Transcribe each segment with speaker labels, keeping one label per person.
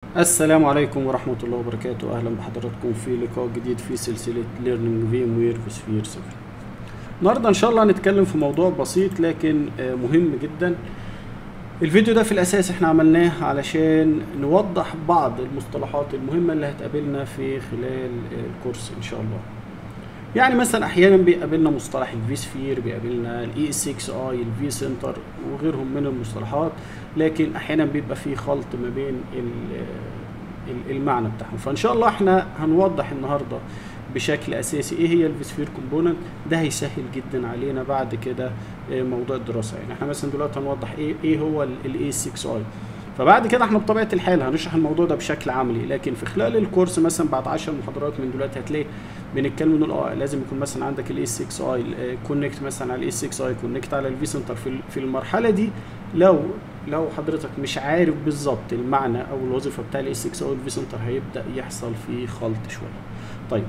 Speaker 1: السلام عليكم ورحمة الله وبركاته أهلا بحضراتكم في لقاء جديد في سلسلة Learning VMware في سفير 7 النهاردة إن شاء الله هنتكلم في موضوع بسيط لكن آه، مهم جدا الفيديو ده في الأساس احنا عملناه علشان نوضح بعض المصطلحات المهمة اللي هتقابلنا في خلال آه، الكورس إن شاء الله يعني مثلا احيانا بيقابلنا مصطلح الفي سفير بيقابلنا الاي 6 اي الفي سنتر وغيرهم من المصطلحات لكن احيانا بيبقى في خلط ما بين ال- ال- المعنى بتاعهم فان شاء الله احنا هنوضح النهارده بشكل اساسي ايه هي الفي سفير كومبوننت ده هيسهل جدا علينا بعد كده آه، موضوع الدراسه يعني احنا مثلا دلوقتي هنوضح ايه ايه هو الاي 6 اي فبعد كده احنا بطبيعه الحال هنشرح الموضوع ده بشكل عملي لكن في خلال الكورس مثلا بعد 10 محاضرات من دلوقتي هتلاقي بنتكلم نقول اه لازم يكون مثلا عندك الاي 6 اي كونكت مثلا على الاي 6 اي كونكت على الفي سنتر في ال- في المرحله دي لو لو حضرتك مش عارف بالظبط المعنى او الوظيفه بتاع الاي 6 او الفي سنتر هيبدا يحصل فيه خلط شويه طيب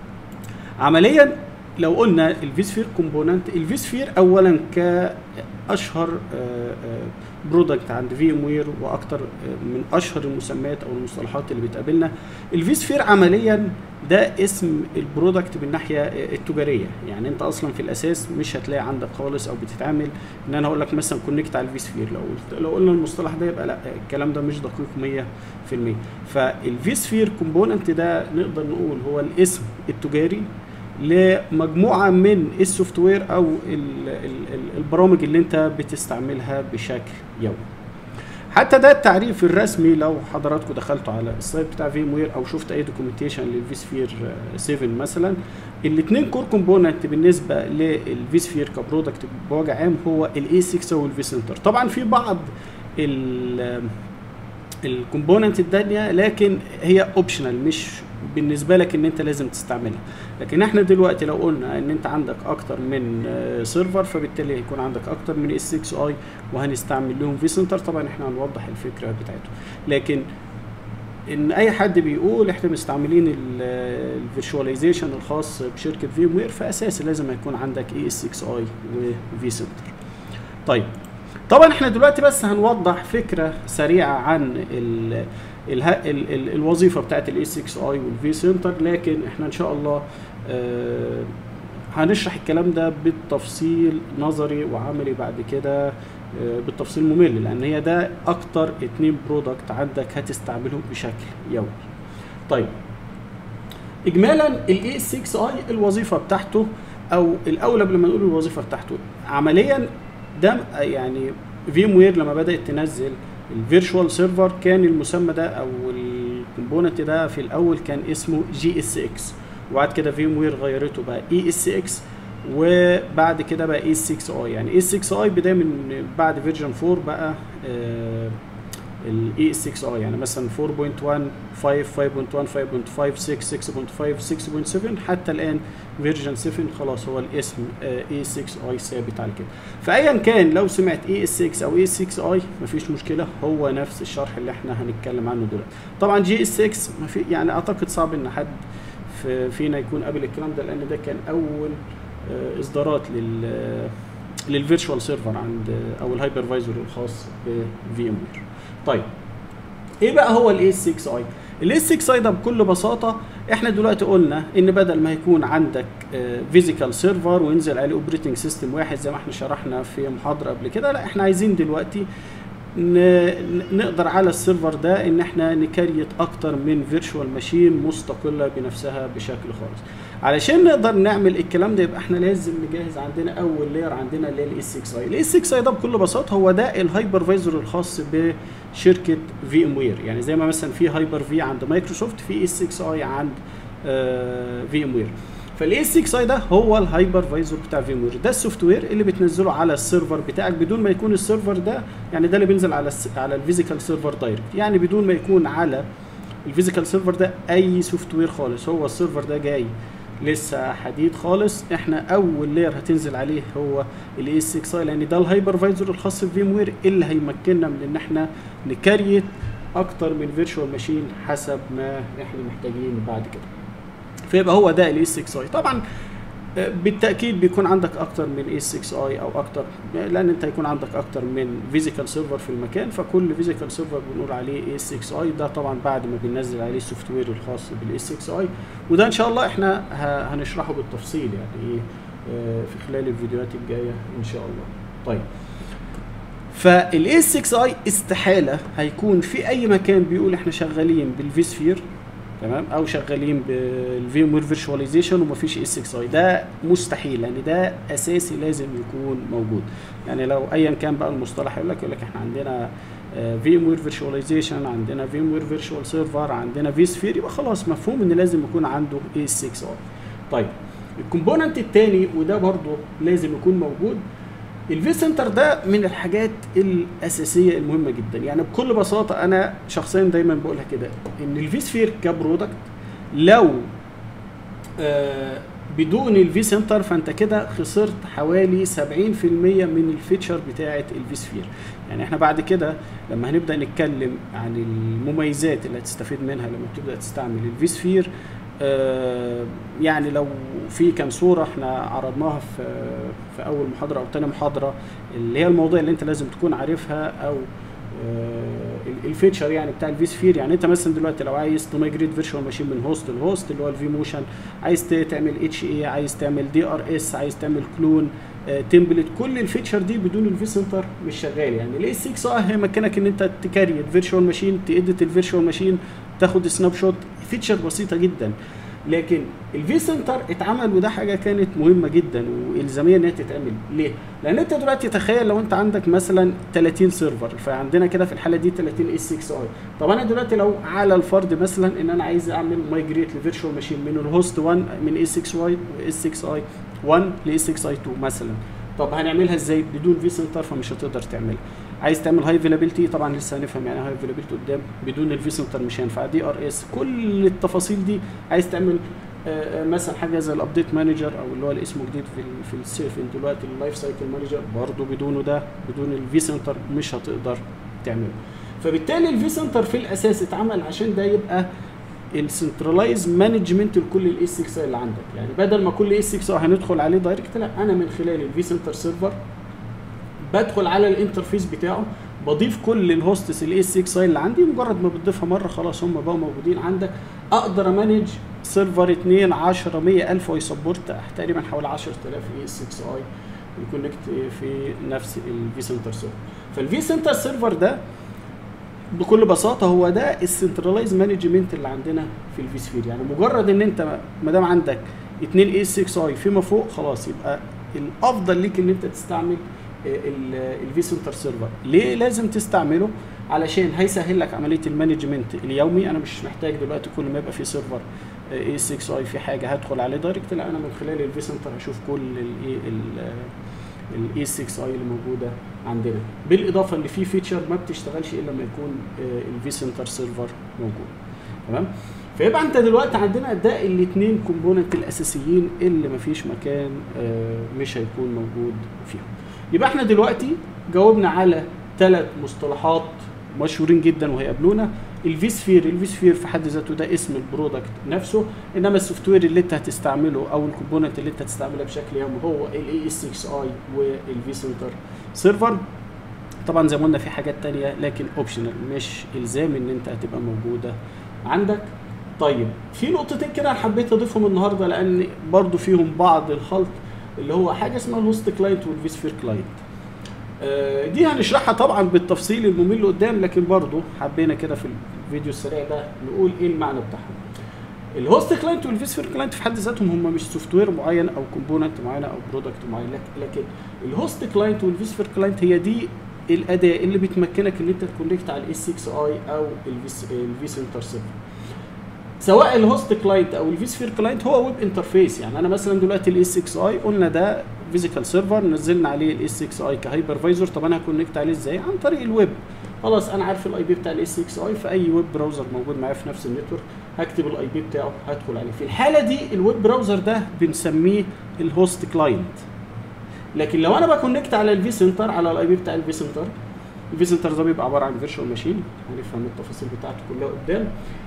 Speaker 1: عمليا لو قلنا الفيسفير كومبوننت الفيسفير اولا كاشهر برودكت عند في ام وير واكتر آه، من اشهر المسميات او المصطلحات اللي بتقابلنا الفيسفير عمليا ده اسم البرودكت من الناحيه آه، التجاريه يعني انت اصلا في الاساس مش هتلاقي عندك خالص او بتتعامل ان انا اقول لك مثلا كونكت على الفيسفير لو قلت لو قلنا المصطلح ده يبقى لا الكلام ده مش دقيق 100% فالفيسفير كومبوننت ده نقدر نقول هو الاسم التجاري لمجموعه من السوفت وير او ال- ال- ال- البرامج اللي انت بتستعملها بشكل يومي حتى ده التعريف الرسمي لو حضراتكم دخلتوا على السايت بتاع فيم وير او شفت اي دوكيومنتيشن للفيسفير 7 مثلا الاثنين كور كومبوننت بالنسبه للفيسفير كبرودكت بوجه عام هو الاي 6 والفي سنتر طبعا في بعض ال الكومبوننت التانية لكن هي اوبشنال مش بالنسبه لك ان انت لازم تستعملها لكن احنا دلوقتي لو قلنا ان انت عندك اكتر من سيرفر فبالتالي هيكون عندك اكتر من اس 6 اي وهنستعمل لهم في سنتر طبعا احنا هنوضح الفكره بتاعته لكن ان اي حد بيقول احنا مستعملين الفيرشواليزيشن الخاص بشركه في وير فاساسي لازم هيكون عندك اي اس 6 اي وفي سنتر طيب طبعا احنا دلوقتي بس هنوضح فكره سريعه عن ال ال ال ال الوظيفه بتاعت الاي 6 اي والفي سنتر لكن احنا ان شاء الله آه هنشرح الكلام ده بالتفصيل نظري وعملي بعد كده آه بالتفصيل ممل لان هي ده اكتر اتنين برودكت عندك هتستعملهم بشكل يومي طيب اجمالا الاي 6 اي الوظيفه بتاعته او الاول قبل ما نقول الوظيفه بتاعته عمليا ده يعني فيم وير لما بدات تنزل الفيرتشوال سيرفر كان المسمى ده او الكومبوننت ده في الاول كان اسمه جي اس اكس وبعد كده فيم وير غيرته بقى اي اس اكس وبعد كده بقى اي 6 اي يعني اي 6 اي بدايه من بعد فيرجن 4 بقى الاي 6 اي يعني مثلا 4.1 5 5.1 5.5 6 6.5 6.7 حتى الان فيرجن 7 خلاص هو الاسم اي 6 اي ثابت على كده فايا كان لو سمعت اي اس 6 او اي 6 اي مفيش مشكله هو نفس الشرح اللي احنا هنتكلم عنه دلوقتي طبعا جي اس 6 مفي يعني اعتقد صعب ان حد في فينا يكون قبل الكلام ده لان ده كان اول آه، اصدارات لل للفيرتشوال سيرفر عند او الهايبرفايزر الخاص بفي ام وير طيب ايه بقى هو الاي 6 اي الاي 6 اي ده بكل بساطه احنا دلوقتي قلنا ان بدل ما يكون عندك فيزيكال سيرفر وينزل عليه اوبريتنج سيستم واحد زي ما احنا شرحنا في محاضره قبل كده لا احنا عايزين دلوقتي ن- نقدر على السيرفر ده ان احنا نكريت اكتر من فيرتشوال ماشين مستقله بنفسها بشكل خالص علشان نقدر نعمل الكلام ده يبقى احنا لازم نجهز عندنا اول لاير عندنا اللي هي الاي 6 اي الاي 6 اي ده بكل بساطه هو ده الهايبرفايزر الخاص بشركه في ام وير يعني زي ما مثلا في هايبر في عند مايكروسوفت في اي 6 اي عند في ام وير فالاي 6 اي ده هو الهايبرفايزر بتاع في ام وير ده السوفت وير اللي بتنزله على السيرفر بتاعك بدون ما يكون السيرفر ده يعني ده اللي بينزل على الس- على الفيزيكال سيرفر دايركت يعني بدون ما يكون على الفيزيكال سيرفر ده اي سوفت وير خالص هو السيرفر ده جاي لسه حديد خالص احنا اول لاير هتنزل عليه هو الاي اس 6 اي لان ده الهايبرفايزر الخاص بفيم وير اللي هيمكننا من ان احنا نكريت اكتر من فيرتشوال ماشين حسب ما احنا محتاجين بعد كده فيبقى هو ده الاي 6 اي طبعا بالتاكيد بيكون عندك اكتر من اي 6 اي او اكتر لان انت هيكون عندك اكتر من فيزيكال سيرفر في المكان فكل فيزيكال سيرفر بنقول عليه اي 6 اي ده طبعا بعد ما بننزل عليه السوفت وير الخاص بالاي 6 اي وده ان شاء الله احنا هنشرحه بالتفصيل يعني ايه في خلال الفيديوهات الجايه ان شاء الله طيب فالاي 6 اي استحاله هيكون في اي مكان بيقول احنا شغالين بالفيسفير تمام او شغالين بالفيم وير فيرشواليزيشن ومفيش اس 6 اي ده مستحيل لان ده اساسي لازم يكون موجود يعني لو ايا كان بقى المصطلح يقول لك يقول لك احنا عندنا فيم وير فيرشواليزيشن عندنا فيم وير فيرشوال سيرفر عندنا في سفير يبقى خلاص مفهوم ان لازم يكون عنده اس 6 اي طيب الكومبوننت الثاني وده برضه لازم يكون موجود الفي سنتر ده من الحاجات الاساسيه المهمه جدا يعني بكل بساطه انا شخصيا دايما بقولها كده ان الفي سفير كبرودكت لو آه بدون الفي سنتر فانت كده خسرت حوالي 70% من الفيتشر بتاعه الفي سفير يعني احنا بعد كده لما هنبدا نتكلم عن المميزات اللي هتستفيد منها لما تبدا تستعمل الفي سفير آه يعني لو في كام صوره احنا عرضناها في في اول محاضره او تاني محاضره اللي هي المواضيع اللي انت لازم تكون عارفها او آه الفيتشر يعني بتاع الفي سفير يعني انت مثلا دلوقتي لو عايز تمايجريت فيرتشوال ماشين من هوست لهوست اللي هو الفي موشن عايز تعمل اتش اي عايز تعمل دي ار اس عايز تعمل كلون آه تمبلت كل الفيتشر دي بدون الفي سنتر مش شغال يعني الاي 6 اه هي مكانك ان انت تكريت فيرتشوال ماشين تاديت الفيرتشوال ماشين تاخد سناب شوت فيتشر بسيطه جدا لكن الفي سنتر اتعمل وده حاجه كانت مهمه جدا والزاميه ان هي تتعمل ليه؟ لان انت دلوقتي تخيل لو انت عندك مثلا 30 سيرفر فعندنا كده في الحاله دي 30 اس 6 اي طب انا دلوقتي لو على الفرض مثلا ان انا عايز اعمل مايجريت لفيرتشوال ماشين من الهوست 1 من اس 6 اي اس 6 اي 1 ل اس 6 اي 2 مثلا طب هنعملها ازاي بدون في سنتر فمش هتقدر تعملها عايز تعمل هاي افيلابيلتي طبعا لسه هنفهم يعني هاي افيلابيلتي قدام بدون الفي سنتر مش هينفع دي ار اس كل التفاصيل دي عايز تعمل آه مثلا حاجه زي الابديت مانجر او اللي هو اللي اسمه جديد في في السيرفنج دلوقتي اللايف سايكل مانجر برضه بدونه ده بدون الفي سنتر مش هتقدر تعمله فبالتالي الفي سنتر في الاساس اتعمل عشان ده يبقى السنترلايز مانجمنت لكل الاي 6 اللي عندك يعني بدل ما كل اي 6 هندخل عليه دايركت لا انا من خلال الفي سنتر سيرفر بدخل على الانترفيس بتاعه بضيف كل الهوستس الاي 6 اللي عندي مجرد ما بتضيفها مره خلاص هم بقوا موجودين عندك اقدر امانج سيرفر 2 10 100000 ويسبورت تقريبا حوالي 10000 اي 6 اي يكونكت في نفس الفي سنتر سيرفر فالفي سنتر سيرفر ده بكل بساطه هو ده السنترلايز مانجمنت اللي عندنا في الفي سفير يعني مجرد ان انت ما دام عندك 2 اي 6 اي فيما فوق خلاص يبقى الافضل ليك ان انت تستعمل الفي سنتر سيرفر ليه لازم تستعمله علشان هيسهل لك عمليه المانجمنت اليومي انا مش محتاج دلوقتي كل ما يبقى في سيرفر اي 6 اي في حاجه هدخل عليه دايركت لا انا من خلال الفي سنتر هشوف كل الاي 6 اي اللي موجوده عندنا بالاضافه ان في فيتشر ما بتشتغلش الا لما يكون الفي سنتر سيرفر موجود تمام فيبقى انت دلوقتي عندنا ده الاثنين كومبوننت الاساسيين اللي مفيش مكان مش هيكون موجود فيهم يبقى احنا دلوقتي جاوبنا على ثلاث مصطلحات مشهورين جدا وهيقابلونا الفي سفير الفي سفير في حد ذاته ده اسم البرودكت نفسه انما السوفت وير اللي انت هتستعمله او الكومبوننت اللي انت هتستعملها بشكل يومي هو الاي اس 6 اي والفي سنتر سيرفر طبعا زي ما قلنا في حاجات تانية لكن اوبشنال مش الزام ان انت هتبقى موجوده عندك طيب في نقطتين كده حبيت اضيفهم النهارده لان برضو فيهم بعض الخلط اللي هو حاجه اسمها الهوست كلاينت والفي سفير كلاينت دي هنشرحها طبعا بالتفصيل الممل قدام لكن برضو حبينا كده في الفيديو السريع ده نقول ايه المعنى بتاعهم الهوست كلاينت والفيسفير كلاينت في حد ذاتهم هم مش سوفت وير معين او كومبوننت معينه او برودكت معين لكن الهوست كلاينت والفيسفير كلاينت هي دي الاداه اللي بتمكنك ان انت تكونكت على الاس 6 اي او الفي سنتر سيرفر سواء الهوست كلاينت او الفي سفير كلاينت هو ويب انترفيس يعني انا مثلا دلوقتي الاس 6 اي قلنا ده فيزيكال سيرفر نزلنا عليه الاس 6 اي كهايبرفايزر طب انا هكونكت عليه ازاي عن طريق الويب خلاص انا عارف الاي بي بتاع الاس 6 اي في اي ويب براوزر موجود معايا في نفس النتورك هكتب الاي بي بتاعه هدخل عليه في الحاله دي الويب براوزر ده بنسميه الهوست كلاينت لكن لو انا بكونكت على الفي سنتر على الاي بي بتاع الفي سنتر الفي سنتر ده بيبقى عباره عن فيرتشوال ماشين هنفهم التفاصيل بتاعته كلها قدام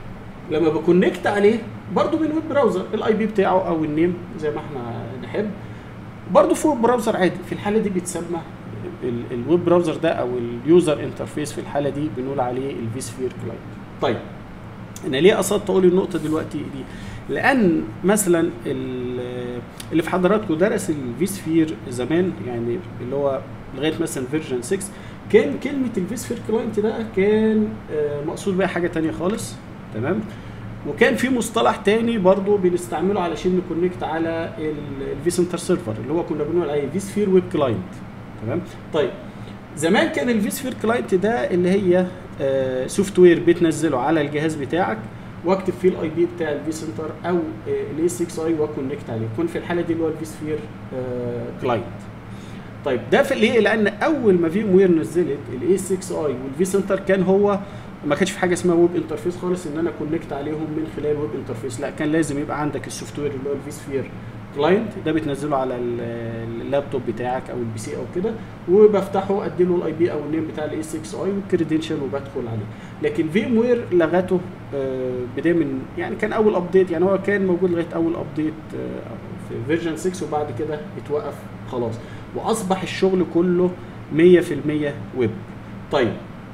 Speaker 1: لما بكونكت عليه برضه من ويب براوزر الاي بي بتاعه او النيم زي ما احنا نحب برضه في ويب براوزر عادي في الحاله دي بيتسمى ال- الويب براوزر ده او اليوزر انترفيس في الحاله دي بنقول عليه الفي سفير كلاينت طيب انا ليه قصدت اقول النقطه دلوقتي دي لان مثلا ال- اللي في حضراتكم درس الفي سفير زمان يعني اللي هو لغايه مثلا فيرجن 6 كان كلمه الفي سفير كلاينت ده كان آه، مقصود بيها حاجه تانية خالص تمام وكان في مصطلح تاني برضو بنستعمله علشان نكونكت على الفي سنتر سيرفر اللي هو كنا بنقول عليه في سفير ويب كلاينت تمام طيب زمان كان الفي سفير كلاينت ده اللي هي سوفت وير بتنزله على الجهاز بتاعك واكتب فيه الاي بي بتاع الفي سنتر او الاي 6 اي واكونكت عليه يكون في الحاله دي اللي هو الفي سفير كلاينت طيب ده في ليه؟ لان اول ما في وير نزلت الاي 6 اي والفي سنتر كان هو ما كانش في حاجه اسمها ويب انترفيس خالص ان انا كونكت عليهم من خلال ويب انترفيس لا كان لازم يبقى عندك السوفت وير اللي هو الفي سفير كلاينت ده بتنزله على ال- اللابتوب بتاعك او البي سي او كده وبفتحه ادي له الاي بي او النيم بتاع الاي 6 اي والكريدنشال وبدخل عليه لكن في وير لغته آه، بدايه من يعني كان اول ابديت يعني هو كان موجود لغايه اول ابديت في فيرجن 6 وبعد كده اتوقف خلاص واصبح الشغل كله 100% ويب طيب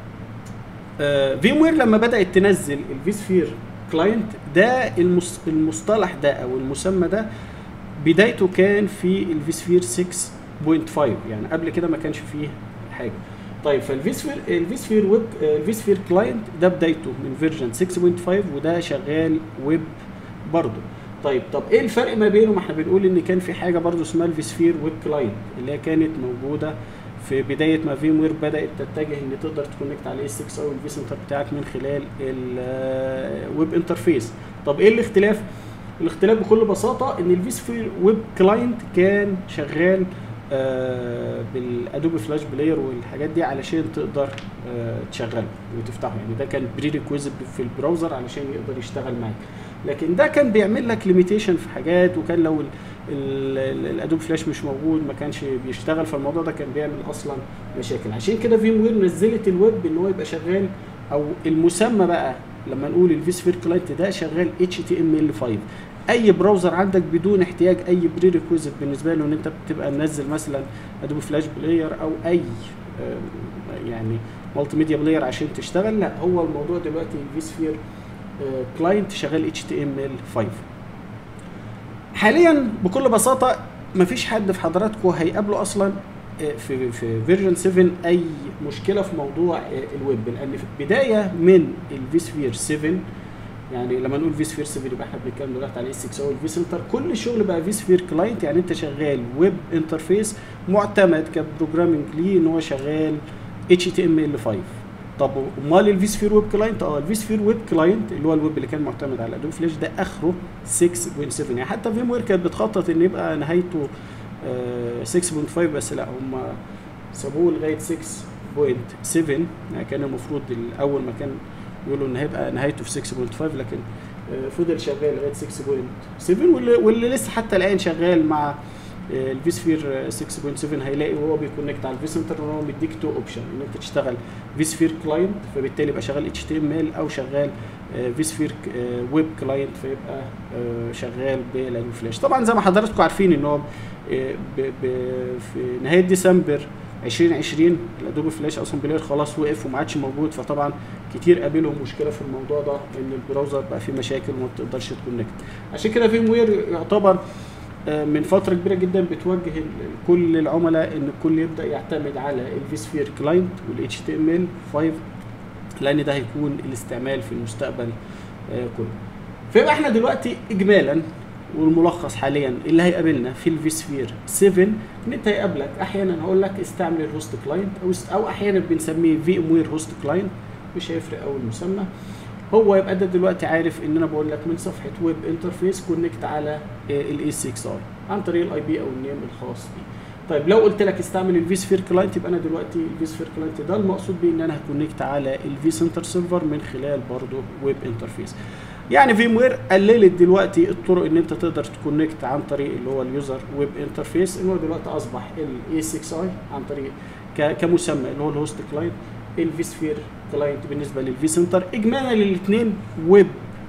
Speaker 1: في وير لما بدات تنزل الفي سفير كلاينت ده المص- المصطلح ده او المسمى ده بدايته كان في الفي سفير 6.5 يعني قبل كده ما كانش فيه حاجه طيب فالفي سفير الفي سفير ويب الفي سفير كلاينت ده بدايته من فيرجن 6.5 وده شغال ويب برضه طيب طب ايه الفرق ما بينه ما احنا بنقول ان كان في حاجه برضه اسمها الفي سفير ويب كلاينت اللي هي كانت موجوده في بدايه ما فيم وير بدات تتجه ان تقدر تكونكت على اس 6 او الفي سنتر بتاعك من خلال الويب انترفيس طب ايه الاختلاف الاختلاف بكل بساطه ان الفي سفير ويب كلاينت كان شغال آه، بالادوبي فلاش بلاير والحاجات دي علشان تقدر آه، تشغله وتفتحه يعني ده كان بري ريكويزيت في البراوزر علشان يقدر يشتغل معاك لكن ده كان بيعمل لك ليميتيشن في حاجات وكان لو الادوبي فلاش مش موجود ما كانش بيشتغل فالموضوع ده كان بيعمل اصلا مشاكل عشان كده فيم وير نزلت الويب ان هو يبقى شغال او المسمى بقى لما نقول الفي سفير كلاينت ده شغال اتش تي ام ال 5 اي براوزر عندك بدون احتياج اي بري ريكويزيت بالنسبه له ان انت بتبقى منزل مثلا ادوبي فلاش بلاير او اي آه، يعني مالتي ميديا بلاير عشان تشتغل لا هو الموضوع دلوقتي الفي سفير كلاينت شغال اتش تي ام ال 5 حاليا بكل بساطه مفيش حد في حضراتكم هيقابله اصلا آه، في في فيرجن 7 اي مشكله في موضوع آه، الويب لان في البدايه من الفي سفير 7 يعني لما نقول في سفير 7 يبقى احنا بنتكلم دلوقتي على اس 6 او الفي سنتر كل الشغل بقى في سفير كلاينت يعني انت شغال ويب انترفيس معتمد كبروجرامنج ليه ان هو شغال اتش تي ام ال 5 طب امال الفي سفير ويب كلاينت اه الفي سفير ويب كلاينت اللي هو الويب اللي كان معتمد على ادوبي فلاش ده اخره 6.7 يعني حتى فيم وير كانت بتخطط ان يبقى نهايته آه، 6.5 بس لا هم سابوه لغايه 6.7 يعني كان المفروض الاول ما كان يقولوا ان هيبقى نهايته في 6.5 لكن آه، فضل شغال لغايه 6.7 واللي, واللي لسه حتى الان شغال مع الفي سفير 6.7 هيلاقي وهو بيكونكت على الفي سنتر ان هو مديك تو اوبشن ان انت تشتغل في سفير كلاينت فبالتالي يبقى شغال اتش تي ام ال او شغال في سفير ويب كلاينت فيبقى آه، شغال بالادوبي فلاش طبعا زي ما حضراتكم عارفين ان هو آه، ب- ب- في نهايه ديسمبر 2020 الادوبي فلاش اصلا بلاير خلاص وقف وما عادش موجود فطبعا كتير قابلهم مشكله في الموضوع ده ان البراوزر بقى فيه مشاكل وما بتقدرش تكونكت عشان كده فيم وير يعتبر آه، من فتره كبيره جدا بتوجه ال- كل العملاء ان الكل يبدا يعتمد على الفي سفير كلاينت والاتش تي ام ال 5 لان ده هيكون الاستعمال في المستقبل آه، كله فيبقى احنا دلوقتي اجمالا والملخص حاليا اللي هيقابلنا في الفي سفير 7 ان انت هيقابلك احيانا هقول لك استعمل الهوست كلاينت او است- او احيانا بنسميه في ام وير هوست كلاينت مش هيفرق قوي المسمى هو يبقى ده دلوقتي عارف ان انا بقول لك من صفحه ويب انترفيس كونكت على الاي 6 اي عن طريق الاي بي او النيم الخاص بيه طيب لو قلت لك استعمل الفي سفير كلاينت يبقى انا دلوقتي الفي سفير كلاينت ده المقصود بيه ان انا هكونكت على الفي سنتر سيرفر من خلال برضه ويب انترفيس يعني فيم وير قللت دلوقتي الطرق ان انت تقدر تكونكت عن طريق اللي هو اليوزر ويب انترفيس ان هو دلوقتي اصبح الاي 6 اي عن طريق ك- كمسمى اللي هو الهوست كلاينت الفي سفير كلاينت بالنسبه للفي سنتر اجمالا الاثنين ويب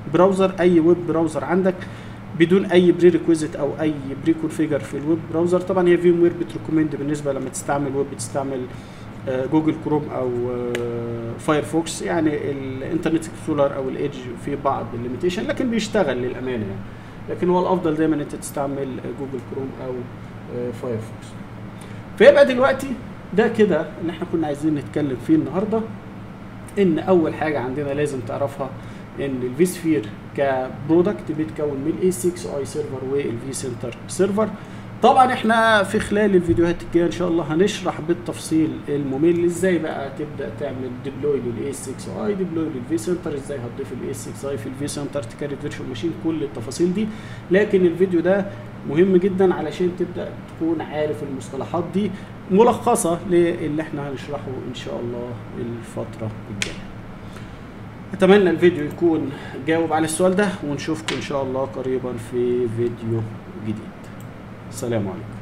Speaker 1: براوزر اي ويب براوزر عندك بدون اي بري ريكويزيت او اي بري كونفيجر في الويب براوزر طبعا هي فيم وير بتريكومند بالنسبه لما تستعمل ويب بتستعمل آه، جوجل كروم او آه، فايرفوكس يعني الانترنت اكسبلورر او الايدج في بعض الليميتيشن لكن بيشتغل للامانه يعني لكن هو الافضل دايما انت تستعمل جوجل كروم او آه، فايرفوكس فيبقى دلوقتي ده كده اللي احنا كنا عايزين نتكلم فيه النهارده ان اول حاجه عندنا لازم تعرفها ان الفي سفير كبرودكت بيتكون من الاي 6 اي سيرفر والفي سنتر سيرفر طبعا احنا في خلال الفيديوهات الجايه ان شاء الله هنشرح بالتفصيل الممل ازاي بقى تبدا تعمل ديبلوي للاي 6 اي ديبلوي للفي سنتر ازاي هتضيف الاي 6 اي في الفي سنتر تكريت فيرتشوال ماشين كل التفاصيل دي لكن الفيديو ده مهم جدا علشان تبدا تكون عارف المصطلحات دي ملخصه للي احنا هنشرحه ان شاء الله الفتره الجايه اتمنى الفيديو يكون جاوب على السؤال ده ونشوفكم ان شاء الله قريبا في فيديو جديد السلام عليكم